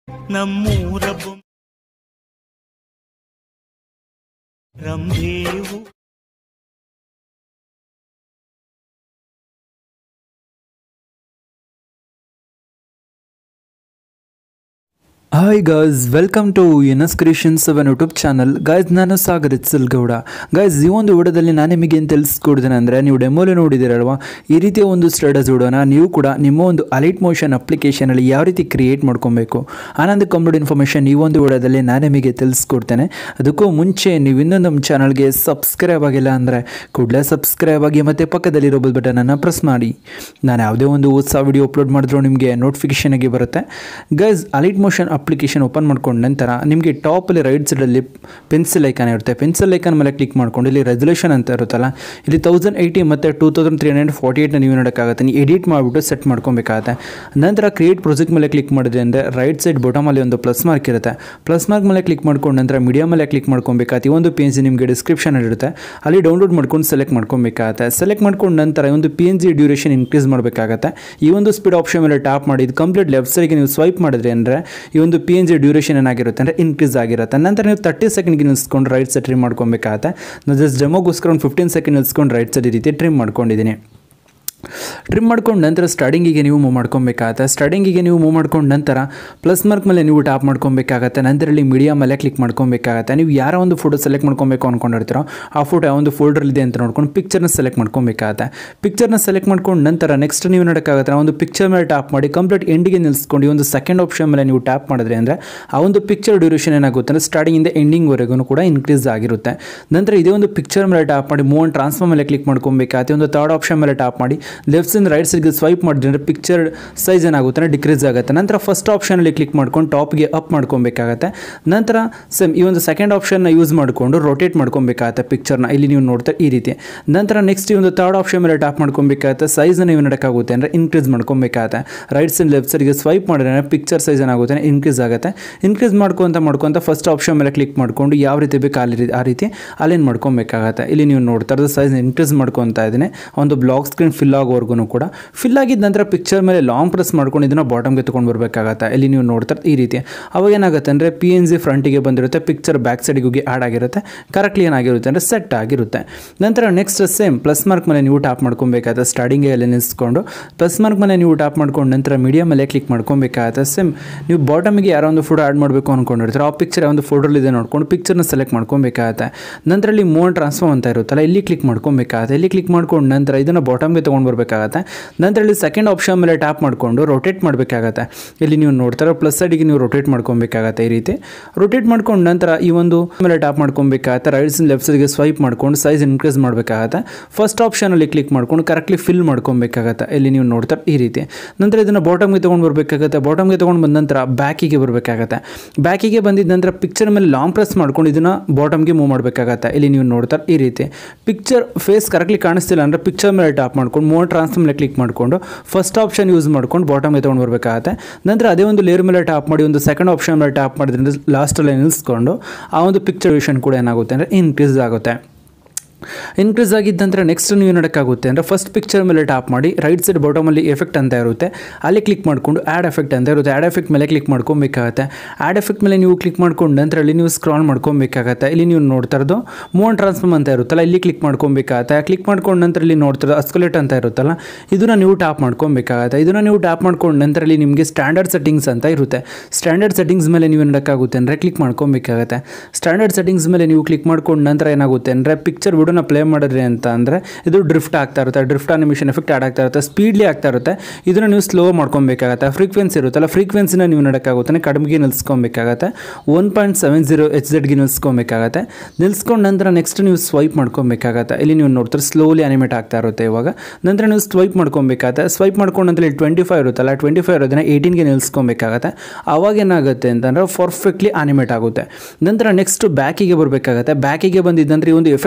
ನಮ್ಮೂರ ಬೊಮ್ ರಂಭೇವು ಹಾಯ್ ಗಾಯ್ಸ್ ವೆಲ್ಕಮ್ ಟು ಎನಸ್ ಕ್ರಿಯೇಷನ್ಸ್ ಅವನ್ ಯೂಟ್ಯೂಬ್ ಚಾನಲ್ ಗಾಯ್ಸ್ ನಾನು ಸಾಗರ್ ಇತ್ಸಲ್ ಗೌಡ ಗಾಯ್ಸ್ ಈ ಒಂದು ವಿಡಿಯೋದಲ್ಲಿ ನಾನು ನಿಮಗೆ ಏನು ತಿಳಿಸ್ಕೊಡ್ತೇನೆ ಅಂದರೆ ನೀವು ಡೆಮೋಲಿ ನೋಡಿದ್ದೀರಲ್ವಾ ಈ ರೀತಿಯ ಒಂದು ಸ್ಟೇಟಸ್ ವಿಡಿಯೋನ ನೀವು ಕೂಡ ನಿಮ್ಮ ಒಂದು ಅಲೈಟ್ ಮೋಷನ್ ಅಪ್ಲಿಕೇಶನಲ್ಲಿ ಯಾವ ರೀತಿ ಕ್ರಿಯೇಟ್ ಮಾಡ್ಕೊಬೇಕು ಆನಂದ ಕಂಪ್ಲೀಟ್ ಇನ್ಫಾರ್ಮೇಷನ್ ಈ ಒಂದು ವಿಡಿಯೋದಲ್ಲಿ ನಾನು ನಿಮಗೆ ತಿಳಿಸ್ಕೊಡ್ತೇನೆ ಅದಕ್ಕೂ ಮುಂಚೆ ನೀವು ಇನ್ನೂ ನಮ್ಮ ಚಾನಲ್ಗೆ ಸಬ್ಸ್ಕ್ರೈಬ್ ಆಗಿಲ್ಲ ಅಂದರೆ ಕೂಡಲೇ ಸಬ್ಸ್ಕ್ರೈಬ್ ಆಗಿ ಮತ್ತು ಪಕ್ಕದಲ್ಲಿರೋ ಬೆಲ್ ಬಟನನ್ನು ಪ್ರೆಸ್ ಮಾಡಿ ನಾನು ಯಾವುದೇ ಒಂದು ಹೊಸ ವಿಡಿಯೋ ಅಪ್ಲೋಡ್ ಮಾಡಿದ್ರು ನಿಮಗೆ ನೋಟಿಫಿಕೇಷನ್ ಆಗಿ ಬರುತ್ತೆ guys Alight Motion application open ಮಾಡ್ಕೊಂಡ ನಂತರ ನಿಮಗೆ ಟಾಪಲ್ಲಿ ರೈಟ್ ಸೈಡಲ್ಲಿ ಪೆನ್ಸಿಲ್ ಐಕಾನ್ ಇರುತ್ತೆ ಪೆನ್ಸಿಲ್ ಐಕಾನ್ ಮೇಲೆ ಕ್ಲಿಕ್ ಮಾಡ್ಕೊಂಡು ಇಲ್ಲಿ ರೆಸಲ್ಯೂಷನ್ ಅಂತ ಇರುತ್ತಲ್ಲ ಇಲ್ಲಿ ತೌಸಂಡ್ ಏಯ್ಟಿ ಮತ್ತು two thousand three hundred forty ಏಯ್ಟ್ನ ನೀವು ನೋಡೋಕ್ಕಾಗುತ್ತೆ ನೀವು ಎಡಿಟ್ ಮಾಡಿಬಿಟ್ಟು ಸೆಟ್ ಮಾಡ್ಕೊಬೇಕಾಗತ್ತೆ ನಂತರ ಕ್ರಿಯೇಟ್ ಪ್ರಾಜೆಕ್ಟ್ ಮೇಲೆ ಕ್ಲಿಕ್ ಮಾಡಿದ್ರೆ ಅಂದರೆ ರೈಟ್ ಸೈಡ್ ಬಾಟಮಲ್ಲಿ ಒಂದು ಪ್ಲಸ್ ಮಾರ್ಕ್ ಇರುತ್ತೆ ಪ್ಲಸ್ ಮಾರ್ಕ್ ಮೇಲೆ ಕ್ಲಿಕ್ ಮಾಡ್ಕೊಂಡು ನಂತರ ಮೀಡಿಯಾ ಮೇಲೆ ಕ್ಲಿಕ್ ಮಾಡ್ಕೊಬೇಕಾಗತ್ತೆ ಈ ಒಂದು ಪಿ ಎನ್ ಜಿ ನಿಮಗೆ ಡಿಸ್ಕ್ರಿಪ್ಷನ್ ಇರುತ್ತೆ ಅಲ್ಲಿ ಡೌನ್ಲೋಡ್ ಮಾಡ್ಕೊಂಡು ಸೆಲೆಕ್ಟ್ ಮಾಡ್ಕೊಬೇಕಾಗತ್ತೆ ಸೆಲೆಕ್ಟ್ ಮಾಡ್ಕೊಂಡು ನಂತರ ಈ ಒಂದು P N G duration increase ಮಾಡಬೇಕಾಗತ್ತೆ ಈ ಒಂದು ಸ್ಪೀಡ್ ಆಪ್ಷನ್ ಮೇಲೆ ಟ್ಯಾಪ್ ಮಾಡಿ ಇದು ಕಂಪ್ಲೀಟ್ ಲೆಫ್ಟ್ ಸೈಡ್ಗೆ ನೀವು ಸ್ವೈಪ್ ಮಾಡಿದ್ರೆ ಅಂದರೆ ಈ ಒಂದು ಪಿ ಎನ್ ಜಿ ಡ್ಯೂರೇಷನ್ ಏನಾಗಿರುತ್ತೆ ಅಂದರೆ ಇನ್ಕ್ರೀಸ್ ಆಗಿರುತ್ತೆ ನಂತರ ನೀವು ತರ್ಟಿ ಸೆಕೆಂಡ್ಗೆ ನಿಲ್ಸ್ಕೊಂಡು ರೈಟ್ ಸೈಡ್ ಟ್ರಿಮ್ ಮಾಡ್ಕೊಬೇಕಾಗತ್ತೆ ನಾನು ಜಸ್ಟ್ ಡೆಮೋಗೋಸ್ಕರ ಒಂದು ಫಿಫ್ಟೀನ್ ಸೆಕೆಂಡ್ ನಿಲ್ಸ್ಕೊಂಡು ರೈಟ್ ಸೈಡ್ ಈ ರೀತಿ ಟ್ರಿಮ್ ಮಾಡ್ಕೊಂಡಿದ್ದೀನಿ ಟ್ರಿಮ್ ಮಾಡ್ಕೊಂಡು ನಂತರ ಸ್ಟಾರ್ಟಿಂಗಿಗೆ ನೀವು ಮೂವ್ ಮಾಡ್ಕೊಬೇಕಾಗತ್ತೆ ಸ್ಟಾರ್ಟಿಂಗಿಗೆ ನೀವು ಮೂವ್ ಮಾಡ್ಕೊಂಡು ನಂತರ ಪ್ಲಸ್ ಮಾರ್ಕ್ ಮೇಲೆ ನೀವು ಟ್ಯಾಪ್ ಮಾಡ್ಕೊಬೇಕಾಗತ್ತೆ ನಂತರ ಇಲ್ಲಿ ಮೀಡಿಯಾ ಮೇಲೆ ಕ್ಲಿಕ್ ಮಾಡ್ಕೊಬೇಕಾಗತ್ತೆ ನೀವು ಯಾರ ಒಂದು ಫೋಟೋ ಸೆಲೆಕ್ಟ್ ಮಾಡ್ಕೊಬೇಕು ಅಂದ್ಕೊಂಡಿರ್ತೀರೋ ಆ ಫೋಟೋ ಯಾವ ಒಂದು ಫೋಲ್ಡರ್ಲಿದೆ ಅಂತ ನೋಡ್ಕೊಂಡು ಪಿಕ್ಚರ್ನ ಸೆಲೆಕ್ಟ್ ಮಾಡ್ಕೊಬೇಕಾಗತ್ತೆ ಪಿಕ್ಚರ್ನ ಸೆಲೆಕ್ಟ್ ಮಾಡ್ಕೊಂಡು ನಂತರ ನೆಕ್ಸ್ಟ್ ನೀವು ನೋಡೋಕ್ಕಾಗತ್ತೆ ಆ ಒಂದು ಪಿಕ್ಚರ್ ಮೇಲೆ ಟ್ಯಾಪ್ ಮಾಡಿ ಕಂಪ್ಲೀಟ್ ಎಂಡಿಗೆ ನಿಲ್ಸ್ಕೊಂಡು ಈ ಒಂದು ಸೆಕೆಂಡ್ ಆಪ್ಷನ್ ಮೇಲೆ ನೀವು ಟ್ಯಾಪ್ ಮಾಡಿದ್ರೆ ಅಂದರೆ ಆ ಒಂದು ಪಿಕ್ಚರ್ ಡ್ಯೂರೇಷನ್ ಏನಾಗುತ್ತೆ ಅಂದರೆ ಸ್ಟಾರ್ಟಿಂಗಿಂದ ಎಂಡಿಂಗ್ವರೆಗೂ ಕೂಡ ಇನ್ಕ್ರೀಸ್ ಆಗಿರುತ್ತೆ ನಂತರ ಇದೇ ಒಂದು ಪಿಕ್ಚರ್ ಮೇಲೆ ಟ್ಯಾಪ್ ಮಾಡಿ ಮೂವ್ ಟ್ರಾನ್ಸ್ಫರ್ ಮೇಲೆ ಕ್ಲಿಕ್ ಮಾಡ್ಕೊಬೇಕಾಗತ್ತೆ ಒಂದು ಥರ್ಡ್ ಆಪ್ಷನ್ ಮೇಲೆ ಟ್ಯಾಪ್ ಮಾಡಿ ಲೆಫ್ಟ್ ಸೈಡ್ ರೈಟ್ ಸೈಡ್ಗೆ ಸ್ವೈಪ್ ಮಾಡಿದ್ರೆ ಅಂದರೆ ಪಿಕ್ಚರ್ ಸೈಜ್ ಏನಾಗುತ್ತೆ ಅಂದರೆ ಡಿಕ್ರೀಸ್ ಆಗುತ್ತೆ ನಂತರ ಫಸ್ಟ್ ಆಪ್ಷನಲ್ಲಿ ಕ್ಲಿಕ್ ಮಾಡ್ಕೊಂಡು ಟಾಪ್ಗೆ ಅಪ್ ಮಾಡ್ಕೊಬೇಕಾಗತ್ತೆ ನಂತರ ಸೇಮ್ ಈ ಒಂದು ಸೆಕೆಂಡ್ ಆಪ್ಷನ್ನ ಯೂಸ್ ಮಾಡಿಕೊಂಡು ರೊಟೇಟ್ ಮಾಡ್ಕೊಬೇಕಾಗತ್ತೆ ಪಿಕ್ಚರ್ನ ಇಲ್ಲಿ ನೀವು ನೋಡ್ತಾ ಈ ರೀತಿ ನಂತರ ನೆಕ್ಸ್ಟ್ ಈ ಒಂದು ಥರ್ಡ್ ಆಪ್ಷನ್ ಮೇಲೆ ಟ್ಯಾಪ್ ಮಾಡ್ಕೊಬೇಕಾಗತ್ತೆ ಸೈಜ್ನ ನೀವು ನೋಡೋಕ್ಕಾಗುತ್ತೆ ಅಂದರೆ ಇನ್ಕ್ರೀಸ್ ಮಾಡ್ಕೊಬೇಕಾಗತ್ತೆ ರೈಟ್ ಸೈಡ್ ಲೆಫ್ಟ್ ಸೈಡ್ಗೆ ಸ್ವೈಪ್ ಮಾಡಿದ್ರೆ ಪಿಕ್ಚರ್ ಸೈಜ್ ಏನಾಗುತ್ತೆ ಇನ್ಕ್ರೀಸ್ ಆಗುತ್ತೆ ಇನ್ಕ್ರೀಸ್ ಮಾಡ್ಕೊತ ಮಾಡ್ಕೊತ ಫಸ್ಟ್ ಆಪ್ಷನ್ ಮೇಲೆ ಕ್ಲಿಕ್ ಮಾಡಿಕೊಂಡು ಯಾವ ರೀತಿ ಬೇಕು ಅಲ್ಲಿ ಆ ರೀತಿ ಅಲೈನ್ ಮಾಡ್ಕೊಬೇಕಾಗತ್ತೆ ಇಲ್ಲಿ ನೀವು ನೋಡ್ತಾ ಇರೋದು ಸೈಜ್ ಇನ್ಕ್ರೀಸ್ ಮಾಡ್ಕೊತಾ ಇದ್ದೀನಿ ಒಂದು ಬ್ಲಾಕ್ ಸ್ಕ್ರೀನ್ ಫಿಲ್ ಆಗೋವರೆಗೂ ಕೂಡ ಫಿಲ್ ಆಗಿದ ನಂತರ ಪಿಕ್ಚರ್ ಮೇಲೆ ಲಾಂಗ್ ಪ್ರೆಸ್ ಮಾಡ್ಕೊಂಡು ಇದನ್ನು ಬಾಟಮ್ಗೆ ತೊಗೊಂಡು ಬರಬೇಕಾಗತ್ತೆ ಇಲ್ಲಿ ನೀವು ನೋಡ್ತಾ ಈ ರೀತಿ ಅವಾಗ ಏನಾಗುತ್ತೆ ಅಂದರೆ ಪಿ ಎನ್ ಜಿ ಫ್ರಂಟಿಗೆ ಬಂದಿರುತ್ತೆ ಪಿಕ್ಚರ್ ಬ್ಯಾಕ್ ಸೈಡಿಗೆ ಹೋಗಿ ಆ್ಯಡ್ ಆಗಿರುತ್ತೆ ಕರೆಕ್ಟ್ಲಿ ಏನಾಗಿರುತ್ತೆ ಅಂದರೆ ಸೆಟ್ ಆಗಿರುತ್ತೆ ನಂತರ ನೆಕ್ಸ್ಟ್ ಸೇಮ್ ಪ್ಲಸ್ ಮಾರ್ಕ್ ಮೇಲೆ ನೀವು ಟ್ಯಾಪ್ ಮಾಡ್ಕೊಬೇಕಾಗುತ್ತೆ ಸ್ಟಾರ್ಟಿಂಗೇ ಅಲ್ಲಿ ನಿಲ್ಲಿಸ್ಕೊಂಡು ಪ್ಲಸ್ ಮಾರ್ಕ್ ಮೇಲೆ ನೀವು ಟ್ಯಾಪ್ ಮಾಡ್ಕೊಂಡು ನಂತರ ಮೀಡಿಯಾ ಮೇಲೆ ಕ್ಲಿಕ್ ಮಾಡ್ಕೊಬೇಕಾಗುತ್ತೆ ಸೇಮ್ ನೀವು ಬಾಟಮಿಗೆ ಯಾರೋ ಒಂದು ಫೋಟೋ ಆ್ಯಡ್ ಮಾಡಬೇಕು ಅಂದ್ಕೊಂಡಿರ್ತೀರ ಆ ಪಿಕ್ಚರ್ ಒಂದು ಫೋಟೋಲಿದೆ ನೋಡ್ಕೊಂಡು ಪಿಕ್ಚರ್ನ ಸೆಲೆಕ್ಟ್ ಮಾಡ್ಕೊಬೇಕಾಗತ್ತೆ ನಂತರ ಇಲ್ಲಿ ಮೋನ್ ಟ್ರಾನ್ಸ್ಫರ್ ಅಂತ ಇರುತ್ತಲ್ಲ ಇಲ್ಲಿ ಕ್ಲಿಕ್ ಮಾಡ್ಕೊಬೇಕಾಗತ್ತೆ ಇಲ್ಲಿ ಕ್ಲಿಕ್ ಮಾಡ್ಕೊಂಡು ನಂತರ ಇದನ್ನು ಬಾಟಮ್ಗೆ ತೊಗೊಂಡು ಬರಬೇಕಾಗತ್ತೆ ನಂತರ ಇಲ್ಲಿ ಸೆಕೆಂಡ್ ಆಪ್ಷನ್ ಮೇಲೆ ಟ್ಯಾಪ್ ಮಾಡಿಕೊಂಡು ರೊಟೇಟ್ ಮಾಡಬೇಕಾಗತ್ತೆ ಇಲ್ಲಿ ನೀವು ನೋಡ್ತಾರೆ ಪ್ಲಸ್ ಸೈಡಿಗೆ ನೀವು ರೊಟೇಟ್ ಮಾಡ್ಕೊಬೇಕಾಗತ್ತೆ ಈ ರೀತಿ ರೊಟೇಟ್ ಮಾಡ್ಕೊಂಡು ನಂತರ ಈ ಒಂದು ಮೇಲೆ ಟ್ಯಾಪ್ ಮಾಡ್ಕೊಬೇಕಾಗತ್ತೆ ರೈಟ್ ಸೈಡ್ ಲೆಫ್ಟ್ ಸೈಡ್ಗೆ ಸ್ವೈಪ್ ಮಾಡ್ಕೊಂಡು ಸೈಜ್ ಇನ್ಕ್ರೀಸ್ ಮಾಡಬೇಕಾಗತ್ತೆ ಫಸ್ಟ್ ಆಪ್ಷನಲ್ಲಿ ಕ್ಲಿಕ್ ಮಾಡ್ಕೊಂಡು ಕರೆಕ್ಟ್ಲಿ ಫಿಲ್ ಮಾಡ್ಕೊಬೇಕಾಗತ್ತೆ ಇಲ್ಲಿ ನೀವು ನೋಡ್ತಾರೆ ಈ ರೀತಿ ನಂತರ ಇದನ್ನು ಬಾಟಮ್ಗೆ ತೊಗೊಂಡು ಬರಬೇಕಾಗತ್ತೆ ಬಾಟಮ್ಗೆ ತೊಗೊಂಡು ಬಂದ ನಂತರ ಬ್ಯಾಕಿಗೆ ಬರಬೇಕಾಗತ್ತೆ ಬ್ಯಾಕಿಗೆ ಬಂದಿದ್ದ ನಂತರ ಪಿಕ್ಚರ್ ಮೇಲೆ ಲಾಂಗ್ ಪ್ರೆಸ್ ಮಾಡ್ಕೊಂಡು ಇದನ್ನು ಬಾಟಮ್ಗೆ ಮೂವ್ ಮಾಡಬೇಕಾಗತ್ತೆ ಇಲ್ಲಿ ನೀವು ನೋಡ್ತಾರೆ ಈ ರೀತಿ ಪಿಕ್ಚರ್ ಫೇಸ್ ಕರೆಕ್ಟ್ಲಿ ಕಾಣಿಸ್ತಿಲ್ಲ ಅಂದರೆ ಪಿಕ್ಚರ್ ಮೇಲೆ ಟ್ಯಾಪ್ ಮಾಡ್ಕೊಂಡು ಮೋರ್ ಟ್ರಾನ್ಸ್ಫರ್ ಮೇಲೆ ಕ್ಲಿಕ್ ಮಾಡಿಕೊಂಡು ಫಸ್ಟ್ ಆಪ್ಷನ್ ಯೂಸ್ ಮಾಡ್ಕೊಂಡು ಬಾಟಮ್ಗೆ ತೊಗೊಂಡು ಬರಬೇಕಾಗತ್ತೆ ನಂತರ ಅದೇ ಒಂದು ಲೇಯರ್ ಮೇಲೆ ಟ್ಯಾಪ್ ಮಾಡಿ ಒಂದು ಸೆಕೆಂಡ್ ಆಪ್ಷನ್ ಮೇಲೆ ಟ್ಯಾಪ್ ಮಾಡಿದ್ರೆ ಲಾಸ್ಟಲ್ಲಿ ನಿಲ್ಲಿಸ್ಕೊಂಡು ಆ ಒಂದು ಪಿಕ್ಚರ್ ವಿಷನ್ ಕೂಡ ಏನಾಗುತ್ತೆ ಅಂದರೆ ಇನ್ಕ್ರೀಸ್ ಆಗುತ್ತೆ ಇನ್ಕ್ರೀಸ್ ಆಗಿದ್ದ ನಂತರ ನೆಕ್ಸ್ಟ್ ನೀವು ನೋಡೋಕ್ಕಾಗುತ್ತೆ ಅಂದರೆ ಫಸ್ಟ್ ಪಿಕ್ಚರ್ ಮೇಲೆ ಟ್ಯಾಪ್ ಮಾಡಿ ರೈಟ್ ಸೈಡ್ ಬಾಟಮಲ್ಲಿ ಎಫೆಕ್ಟ್ ಅಂತ ಇರುತ್ತೆ ಅಲ್ಲಿ ಕ್ಲಿಕ್ ಮಾಡಿಕೊಂಡು ಆ್ಯಡ್ ಎಫೆಕ್ಟ್ ಅಂತ ಇರುತ್ತೆ ಆ್ಯಡ್ ಎಫೆಕ್ಟ್ ಮೇಲೆ ಕ್ಲಿಕ್ ಮಾಡ್ಕೊಬೇಕಾಗತ್ತೆ ಆ್ಯಡ್ ಎಫೆಕ್ಟ್ ಮೇಲೆ ನೀವು ಕ್ಲಿಕ್ ಮಾಡ್ಕೊಂಡು ನಂತರ ಅಲ್ಲಿ ನೀವು ಸ್ಕ್ರಾಲ್ ಮಾಡ್ಕೊಬೇಕಾಗತ್ತೆ ಇಲ್ಲಿ ನೀವು ನೋಡ್ತಾ ಇರೋದು ಮೋನ್ ಟ್ರಾನ್ಸ್ಫರ್ಮ್ ಅಂತ ಇರುತ್ತಲ್ಲ ಇಲ್ಲಿ ಕ್ಲಿಕ್ ಮಾಡ್ಕೊಬೇಕಾಗತ್ತೆ ಕ್ಲಿಕ್ ಮಾಡ್ಕೊಂಡು ನಂತರ ಇಲ್ಲಿ ನೋಡ್ತಾ ಇರೋದು ಅಸ್ಕುಲೇಟ್ ಅಂತ ಇರುತ್ತಲ್ಲ ಇದನ್ನು ನೀವು ಟ್ಯಾಪ್ ಮಾಡ್ಕೊಬೇಕಾಗತ್ತೆ ಇದನ್ನು ನೀವು ಟ್ಯಾಪ್ ಮಾಡ್ಕೊಂಡು ನಂತರ ಇಲ್ಲಿ ನಿಮಗೆ ಸ್ಟ್ಯಾಂಡರ್ಡ್ ಸೆಟ್ಟಿಂಗ್ಸ್ ಅಂತ ಇರುತ್ತೆ ಸ್ಟ್ಯಾಂಡರ್ಡ್ ಸೆಟ್ಟಿಂಗ್ಸ್ ಮೇಲೆ ನೀವು ನೋಡೋಕ್ಕಾಗುತ್ತೆ ಅಂದರೆ ಕ್ಲಿಕ್ ಮಾಡ್ಕೊಬೇಕಾಗತ್ತೆ ಸ್ಟ್ಯಾಂಡರ್ಡ್ ಸೆಟ್ಟಿಂಗ್ಸ್ ಮೇಲೆ ನೀವು ಕ್ಲಿಕ್ ಮಾಡ್ಕೊಂಡು ನಂತರ ಏನಾಗುತ್ತೆ ಅಂದರೆ ಪಿಕ್ಚರ್ ವಿಡಿಯೋನ ಪ್ಲೇ ಮಾಡಿದ್ರಿ ಅಂತ ಅಂದರೆ ಇದು ಡ್ರಿಫ್ಟ್ ಆಗ್ತಾ ಇರುತ್ತೆ ಡ್ರಿಫ್ಟ್ ಅನಿಮೇಷನ್ ಎಫೆಕ್ಟ್ ಆಡ್ ಆಗ್ತಾ ಇರುತ್ತೆ ಸ್ಪೀಡ್ಲಿ ಆಗ್ತಾ ಇರುತ್ತೆ ಇದನ್ನು ನೀವು ಸ್ಲೋ ಮಾಡ್ಕೊಬೇಕಾಗತ್ತೆ ಫ್ರೀಕ್ವೆನ್ಸಿ ಇರುತ್ತಲ್ಲ ಫ್ರೀಕ್ವೆನ್ಸಿನ ನೀವು ನೋಡೋಕ್ಕಾಗುತ್ತೆ ಕಡಿಮೆಗೆ ನಿಲ್ಸ್ಕೊಬೇಕಾಗತ್ತೆ one point seven zero H ಝೆಡ್ಗೆ ನಿಲ್ಸ್ಕೊಬೇಕಾಗತ್ತೆ ನಿಲ್ಸ್ಕೊಂಡು ನಂತರ ನೆಕ್ಸ್ಟ್ ನೀವು ಸ್ವೈಪ್ ಮಾಡ್ಕೊಬೇಕಾಗತ್ತೆ ಇಲ್ಲಿ ನೀವು ನೋಡ್ತಾರೆ ಸ್ಲೋಲಿ ಅನಿಮೇಟ್ ಆಗ್ತಾ ಇರುತ್ತೆ ಇವಾಗ ನಂತರ ನೀವು ಸ್ವೈಪ್ ಮಾಡ್ಕೊಬೇಕಾಗತ್ತೆ ಸ್ವೈಪ್ ಮಾಡ್ಕೊಂಡು ನಂತರ ಇಲ್ಲಿ ಟ್ವೆಂಟಿ ಫೈವ್ ಇರುತ್ತಲ್ಲ ಟ್ವೆಂಟಿ ಫೈವ್ ಇರೋದನ್ನ ಏಯ್ಟೀನ್ಗೆ ನಿಲ್ಸ್ಕೊಬೇಕಾಗತ್ತೆ ಆವಾಗ ಏನಾಗುತ್ತೆ ಅಂತಂದರೆ ಪರ್ಫೆಕ್ಟ್ಲಿ ಅನಿಮೇಟ್ ಆಗುತ್ತೆ ನಂತರ ನೆಕ್ಸ್ಟ್ ಬ್ಯಾಕಿಗೆ ಬರಬೇಕಾಗತ್ತೆ ಬ್ಯಾಕಿಗೆ ಬಂದಿದ್ದಂದ್ರೆ ಈ ಒಂದು ಎಫೆಕ್ಟ್ನ ಕಾಪಿ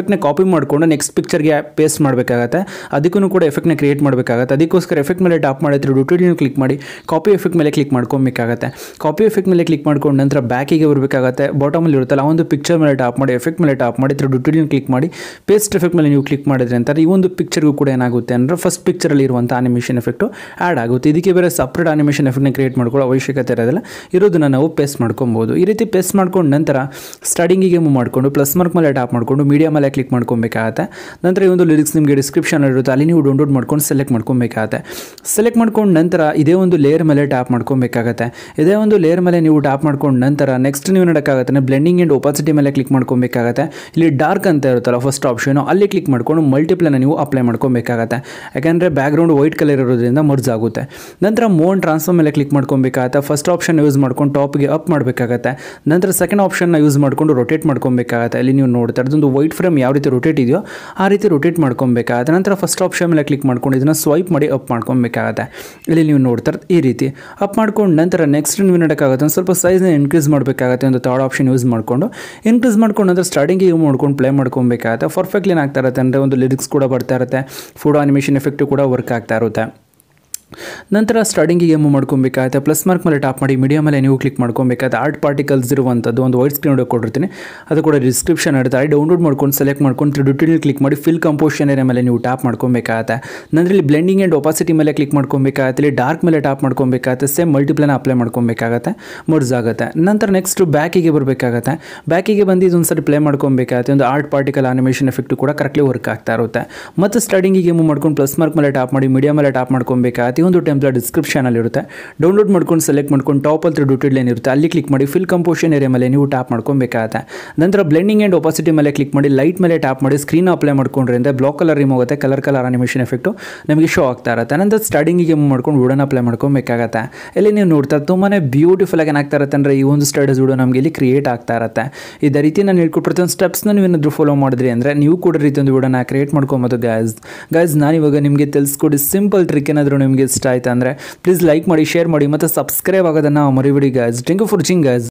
ಮಾಡಿಕೊಂಡು ನೆಕ್ಸ್ಟ್ ಪಿಕ್ಚರ್ಗೆ ಪೇಸ್ಟ್ ಮಾಡಬೇಕಾಗತ್ತೆ ಅದಕ್ಕೂ ಕೂಡ ಎಫೆಕ್ಟ್ನ ಕ್ರಿಯೇಟ್ ಮಾಡಬೇಕಾಗತ್ತೆ ಅದಕ್ಕೋಸ್ಕರ ಎಫೆಕ್ಟ್ ಮೇಲೆ ಟಾಪ್ ಮಾಡಿದ್ರೆ ಡುಟೋರಿಯಲ್ ಕ್ಲಿಕ್ ಮಾಡಿ ಕಾಪಿ ಎಫೆಕ್ಟ್ ಮೇಲೆ ಕ್ಲಿಕ್ ಮಾಡ್ಕೊಬೇಕಾಗತ್ತೆ ಕಾಪಿ ಎಫೆಕ್ಟ್ ಮೇಲೆ ಕ್ಲಿಕ್ ಮಾಡ್ಕೊಂಡು ನಂತರ ಬ್ಯಾಕಿಗೆ ಬರಬೇಕಾಗತ್ತೆ ಬಾಟಮಲ್ಲಿ ಇರುತ್ತಲ್ಲ ಆ ಒಂದು ಪಿಕ್ಚರ್ ಮೇಲೆ ಟಾಪ್ ಮಾಡಿ ಎಫೆಕ್ಟ್ ಮೇಲೆ ಟಾಪ್ ಮಾಡಿ ಡುಟೋರಿಯಲ್ ಕ್ಲಿಕ್ ಮಾಡಿ ಪೇಸ್ಟ್ ಎಫೆಕ್ಟ್ ಮೇಲೆ ನೀವು ಕ್ಲಿಕ್ ಮಾಡಿದ್ರೆ ಅಂತಾರೆ ಈ ಒಂದು ಪಿಕ್ಚರ್ಗೂ ಕೂಡ ಏನಾಗುತ್ತೆ ಅಂದರೆ ಫಸ್ಟ್ ಪಿಕ್ಚರಲ್ಲಿ ಇರುವಂಥ ಅನಿಮೇಷನ್ ಎಫೆಕ್ಟು ಆ್ಯಡ್ ಆಗುತ್ತೆ ಇದಕ್ಕೆ ಬೇರೆ ಸಪ್ರೇಟ್ ಅನಿಮೇಷನ್ ಎಫೆಕ್ಟ್ನ ಕ್ರಿಯೇಟ್ ಮಾಡ್ಕೊಳ್ಳೋ ಅವಶ್ಯಕತೆ ಇರೋದಿಲ್ಲ ಇರೋದನ್ನ ನಾವು ಪೇಸ್ಟ್ ಮಾಡ್ಕೊಬೋದು ಈ ರೀತಿ ಪೇಸ್ಟ್ ಮಾಡ್ಕೊಂಡು ನಂತರ ಸ್ಟಾರ್ಟಿಂಗಿಗೆ ಮೂವ್ ಮಾಡಿಕೊಂಡು ಪ್ಲಸ್ ಮಾರ್ಕ್ ಮೇಲೆ ಟಾಪ್ ಮಾಡಿಕೊಂಡು ಮೀಡಿಯಾ ಮೇಲೆ ಕ್ಲಿಕ್ ಮಾಡ್ಕೊಬೇಕಾಗತ್ತೆ ನಂತರ ಈ ಒಂದು ಲಿರಿಕ್ಸ್ ನಿಮಗೆ ಡಿಸ್ಕ್ರಿಪ್ಷನ್ ಇರುತ್ತೆ ಅಲ್ಲಿ ನೀವು ಡೌನ್ಲೋಡ್ ಮಾಡ್ಕೊಂಡು ಸೆಲೆಕ್ಟ್ ಮಾಡ್ಕೊಬೇಕಾಗತ್ತೆ ಸೆಲೆಕ್ಟ್ ಮಾಡ್ಕೊಂಡು ನಂತರ ಇದೇ ಒಂದು ಲೇಯರ್ ಮೇಲೆ ಟ್ಯಾಪ್ ಮಾಡ್ಕೊಬೇಕಾಗತ್ತೆ ಇದೇ ಒಂದು ಲೇಯರ್ ಮೇಲೆ ನೀವು ಟ್ಯಾಪ್ ಮಾಡ್ಕೊಂಡು ನಂತರ ನೆಕ್ಸ್ಟ್ ನೀವು ನೋಡೋಕ್ಕಾಗತ್ತೆ ಬ್ಲೆಂಡಿಂಗ್ ಆ್ಯಂಡ್ ಒಪಾಸಿಟಿ ಮೇಲೆ ಕ್ಲಿಕ್ ಮಾಡ್ಕೊಬೇಕಾಗತ್ತೆ ಇಲ್ಲಿ ಡಾರ್ಕ್ ಅಂತ ಇರುತ್ತಲ್ಲ ಫಸ್ಟ್ ಆಪ್ಷನು ಅಲ್ಲಿ ಕ್ಲಿಕ್ ಮಾಡ್ಕೊಂಡು ಮಲ್ಟಿಪ್ಲೈನ ನೀವು ಅಪ್ಲೈ ಮಾಡ್ಕೊಬೇಕಾಗತ್ತೆ ಯಾಕೆಂದರೆ ಬ್ಯಾಕ್ಗ್ರೌಂಡ್ ವೈಟ್ ಕಲರ್ ಇರೋದ್ರಿಂದ ಮರ್ಜ್ ಆಗುತ್ತೆ ನಂತರ ಮೋನ್ ಟ್ರಾನ್ಸ್ಫರ್ ಮೇಲೆ ಕ್ಲಿಕ್ ಮಾಡ್ಕೊಬೇಕಾಗತ್ತೆ ಫಸ್ಟ್ ಆಪ್ಷನ್ ಯೂಸ್ ಮಾಡ್ಕೊಂಡು ಟಾಪ್ಗೆ ಅಪ್ ಮಾಡಬೇಕಾಗತ್ತೆ ನಂತರ ಸೆಕೆಂಡ್ ಆಪ್ಷನ್ನ ಯೂಸ್ ಮಾಡಿಕೊಂಡು ರೊಟೇಟ್ ಮಾಡ್ಕೊಬೇಕಾಗತ್ತೆ ಅಲ್ಲಿ ನೀವು ನೋಡ್ತಾ ಇರೋದು ಒಂದು ವೈಟ್ ಫ್ರೇಮ್ ಯಾವ ರೀತಿ ರೊಟೇಟ್ ಇದೆಯೋ ಆ ರೀತಿ ರೊಟೇಟ್ ಮಾಡ್ಕೊಬೇಕಾಗತ್ತೆ ನಂತರ ಫಸ್ಟ್ ಆಪ್ಷನ್ ಮೇಲೆ ಕ್ಲಿಕ್ ಮಾಡ್ಕೊಂಡು ಇದನ್ನು ಸ್ವೈಪ್ ಮಾಡಿ ಅಪ್ ಮಾಡ್ಕೊಬೇಕಾಗತ್ತೆ ಇಲ್ಲಿ ನೀವು ನೋಡ್ತಾ ಇರೋದು ಈ ರೀತಿ ಅಪ್ ಮಾಡ್ಕೊಂಡು ನಂತರ ನೆಕ್ಸ್ಟ್ ನೀವು ನೋಡೋಕ್ಕಾಗುತ್ತೆ ಒಂದು ಸ್ವಲ್ಪ ಸೈಜ್ನ ಇನ್ಕ್ರೀಸ್ ಮಾಡಬೇಕಾಗತ್ತೆ ಒಂದು ಥರ್ಡ್ ಆಪ್ಷನ್ ಯೂಸ್ ಮಾಡಿಕೊಂಡು ಇನ್ಕ್ರೀಸ್ ಮಾಡ್ಕೊಂಡು ನಂತರ ಸ್ಟಾರ್ಟಿಂಗ್ ಇವು ಮಾಡ್ಕೊಂಡು ಪ್ಲೇ ಮಾಡ್ಕೊಬೇಕಾಗತ್ತೆ ಪರ್ಫೆಕ್ಟ್ಲಿ ಏನಾಗ್ತಾ ಇರುತ್ತೆ ಅಂದರೆ ಒಂದು ಲಿರಿಕ್ಸ್ ಕೂಡ ಬರ್ತಾ ಇರುತ್ತೆ ಫೋಟೋ ಅನಿಮೇಷನ್ ಎಫೆಕ್ಟು ಕೂಡ ವರ್ಕ್ ಆಗ್ತಾ ಇರುತ್ತೆ ನಂತರ ಸ್ಟಾರ್ಟಿಂಗಿಗೆ ಮೂವ್ ಮಾಡ್ಕೊಬೇಕಾಗುತ್ತೆ ಪ್ಲಸ್ ಮಾರ್ಕ್ ಮೇಲೆ ಟಾಪ್ ಮಾಡಿ ಮೀಡಿಯಾ ಮೇಲೆ ನೀವು ಕ್ಲಿಕ್ ಮಾಡ್ಕೊಬೇಕಾಗುತ್ತೆ ಆರ್ಟ್ ಪಾರ್ಟಿಕಲ್ಸ್ ಇರುವಂಥದ್ದು ಒಂದು ವೈಟ್ ಸ್ಕ್ರೀನ್ ಕೊಟ್ಟಿರ್ತೀನಿ ಅದು ಕೂಡ ಡಿಸ್ಕ್ರಿಪ್ಷನ್ ಇರುತ್ತೆ ಅಲ್ಲಿ ಡೌನ್ಲೋಡ್ ಮಾಡ್ಕೊಂಡು ಸೆಲೆಕ್ಟ್ ಮಾಡ್ಕೊಂಡು ತ್ರೀ ಕ್ಲಿಕ್ ಮಾಡಿ ಫಿಲ್ ಕಂಪೋಷನ್ ಏರಿಯಾ ಮೇಲೆ ನೀವು ಟ್ಯಾಪ್ ಮಾಡ್ಕೊಬೇಕಾಗತ್ತೆ ನಂತರ ಇಲ್ಲಿ ಬ್ಲೆಂಡಿಂಗ್ ಆ್ಯಂಡ್ ಒಪಾಸಿಟಿ ಮೇಲೆ ಕ್ಲಿಕ್ ಮಾಡ್ಕೊಬೇಕಾಗತ್ತೆ ಇಲ್ಲಿ ಡಾರ್ಕ್ ಮೇಲೆ ಟಾಪ್ ಮಾಡ್ಕೊಬೇಕಾಗತ್ತೆ ಸೇಮ್ ಮಲ್ಟಿಪ್ಲೈನ ಅಪ್ಲೈ ಮಾಡ್ಕೊಬೇಕಾಗತ್ತೆ ಮರ್ಜ್ ಆಗುತ್ತೆ ನಂತರ ನೆಕ್ಸ್ಟ್ ಬ್ಯಾಕಿಗೆ ಬರಬೇಕಾಗತ್ತೆ ಬ್ಯಾಕಿಗೆ ಬಂದು ಇದೊಂದು ಸರಿ ಪ್ಲೇ ಮಾಡ್ಕೊಬೇಕಾಗತ್ತೆ ಒಂದು ಆರ್ಟ್ ಪಾರ್ಟಿಕಲ್ ಅನಿಮೇಷನ್ ಎಫೆಕ್ಟ್ ಕೂಡ ಕರೆಕ್ಟ್ಲಿ ವರ್ಕ್ ಆಗ್ತಾ ಇರುತ್ತೆ ಮತ್ತು ಸ್ಟಾರ್ಟಿಂಗಿಗೆ ಮೂವ್ ಮಾಡ್ಕೊಂಡು ಪ್ಲಸ್ ಮಾರ್ಕ್ ಮೇಲೆ ಟಾಪ್ ಮಾಡಿ ಮೀಡಿಯಾ ಮೇಲೆ ಟಾಪ್ ಮಾಡ್ಕೊಬೇಕಾಗತ್ತೆ ಈ ಒಂದು ಟೆಂಪ್ಲೇಟ್ ಡಿಸ್ಕ್ರಿಪ್ಷನಲ್ಲಿ ಇರುತ್ತೆ ಡೌನ್ಲೋಡ್ ಮಾಡ್ಕೊಂಡು ಸೆಲೆಕ್ಟ್ ಮಾಡ್ಕೊಂಡು ಟಾಪ್ ಅಲ್ಲಿ ಡುಟೆಡ್ ಲೈನ್ ಇರುತ್ತೆ ಅಲ್ಲಿ ಕ್ಲಿಕ್ ಮಾಡಿ ಫಿಲ್ ಕಂಪೋಷನ್ ಏರಿಯಾ ಮೇಲೆ ನೀವು ಟ್ಯಾಪ್ ಮಾಡ್ಕೊಬೇಕಾಗತ್ತೆ ನಂತರ ಬ್ಲೆಂಡಿಂಗ್ ಆ್ಯಂಡ್ ಒಪಾಸಿಟಿ ಮೇಲೆ ಕ್ಲಿಕ್ ಮಾಡಿ ಲೈಟ್ ಮೇಲೆ ಟ್ಯಾಪ್ ಮಾಡಿ ಸ್ಕ್ರೀನ್ ಅಪ್ಲೈ ಮಾಡ್ಕೊಂಡ್ರೆ ಅಂದರೆ ಬ್ಲಾಕ್ ಕಲರ್ ರಿಮೂವ್ ಆಗುತ್ತೆ ಕಲರ್ ಕಲರ್ ಅನಿಮೇಷನ್ ಎಫೆಕ್ಟು ನಮಗೆ ಶೋ ಆಗ್ತಾ ಇರುತ್ತೆ ನಂತರ ಸ್ಟಾರ್ಟಿಂಗಿಗೆ ಮೂವ್ ಮಾಡ್ಕೊಂಡು ವುಡನ್ ಅಪ್ಲೈ ಮಾಡ್ಕೊಬೇಕಾಗತ್ತೆ ಇಲ್ಲಿ ನೀವು ನೋಡ್ತಾ ತುಂಬಾ ಬ್ಯೂಟಿಫುಲ್ ಆಗಿ ಏನಾಗ್ತಾ ಇರುತ್ತೆ ಅಂದರೆ ಈ ಒಂದು ಸ್ಟಡೀಸ್ ವಿಡಿಯೋ ನಮಗೆ ಇಲ್ಲಿ ಕ್ರಿಯೇಟ್ ಆಗ್ತಾ ಇರುತ್ತೆ ಇದೇ ರೀತಿ ನಾನು ಹೇಳ್ಕೊಟ್ಟು ಪ್ರತಿಯೊಂದು ಸ್ಟೆಪ್ಸ್ನ ನೀವು ಏನಾದರೂ ಫಾಲೋ ಮಾಡಿದ್ರಿ ಅಂದರೆ ನೀವು ಕೂಡ ರೀತಿ ಒಂದು ವಿಡಿಯೋನ ಕ್ರಿಯೇಟ್ ಮಾಡ್ಕೊಬೋದು ಗ್ಯಾಸ್ ಗೈಸ್ ನಾನಿವಾಗ ನಿಮಗೆ ತಿಳಿಸ್ಕೊಡಿ ಸಿಂಪಲ್ ಟ್ರಿಕ್ ಏನಾದರೂ ನಿಮಗೆ ಇಷ್ಟ ಆಯ್ತು ಅಂದರೆ ಪ್ಲೀಸ್ ಲೈಕ್ ಮಾಡಿ ಶೇರ್ ಮಾಡಿ ಮತ್ತು ಸಬ್ಸ್ಕ್ರೈಬ್ ಆಗೋದನ್ನು ಮರಿಬಿಡಿ guys thank you for watching guys